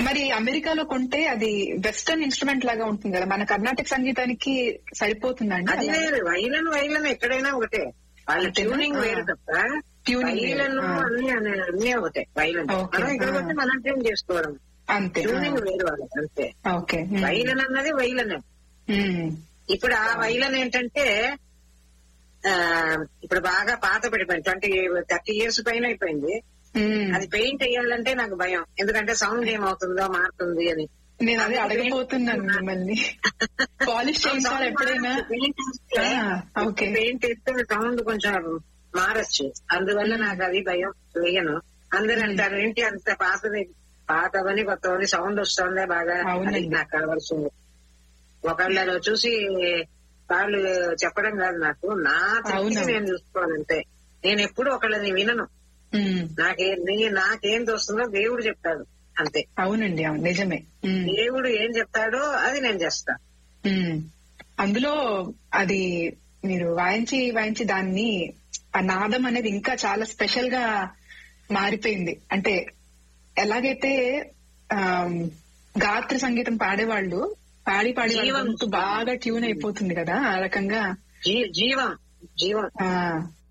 మరి అమెరికాలో కొంటే అది వెస్టర్న్ ఇన్స్ట్రుమెంట్ లాగా ఉంటుంది కదా మన కర్ణాటక సంగీతానికి సరిపోతుందండి అది అలా? వేరు వైలన్ వైలన్ ఎక్కడైనా ఒకటే వాళ్ళ అంతేనా? ట్యూనింగ్ వేరు ఆ. తప్ప Tuning వేరు. వైలన్ ఆ. అన్ని అన్ని- అన్ని ఒకటే వైలన్ ఓకే. మనం ఇక్కడ ఆ. వచ్చి మనం ట్యూన్ చేసుకోవడం అంతే ట్యూనింగ్ వేరు వాళ్ళకి అంతే ఓకే వైలన్ అన్నది వైలన్ ఇప్పుడు ఆ వైలన్ ఏంటంటే ఆ ఇప్పుడు బాగా పాత పడిపోయింది ట్వంటీ థర్టీ ఇయర్స్ పైన అయిపోయింది అది పెయింట్ వేయాలంటే నాకు భయం ఎందుకంటే సౌండ్ ఏమవుతుందో మారుతుంది అని నేను అదే అడగబోతున్నాను మిమ్మల్ని పాలిష్ చేయించాలి ఎప్పుడైనా ఆ, ఓకే పెయింట్ వేస్తే సౌండ్ కొంచెం మారచ్చు అందువల్ల నాకు అది భయం వేయను అందరు అంటారు ఏంటి అంత పాతది పాతవని కొత్తవని సౌండ్ వస్తుందే బాగా అవునండి. అది నాకు కావాల్సింది ఒకళ్ళలో చూసి వాళ్ళు చెప్పడం కాదు నాకు నా తృప్తికి అవును. నేను చూసుకోవాలంటే నేను ఎప్పుడు ఒకళ్ళని వినను ఉమ్, నాకే నీ- నాకేం తోస్తుందో దేవుడు చెప్తాడు అంతే అవునండి అవును నిజమే ఉమ్, దేవుడు ఏం చెప్తాడో అది నేను చేస్తా ఉమ్. అందులో అది మీరు వాయించి వాయించి దాన్ని ఆ నాదం అనేది ఇంకా చాలా స్పెషల్ గా మారిపోయింది అంటే ఎలాగైతే ఆమ్, గాత్ర సంగీతం పాడేవాళ్ళు పాడి పాడి వాళ్ళ జీవం. గొంతు బాగా ట్యూన్ అయిపోతుంది కదా ఆ రకంగా జీ- జీవం జీవం ఆ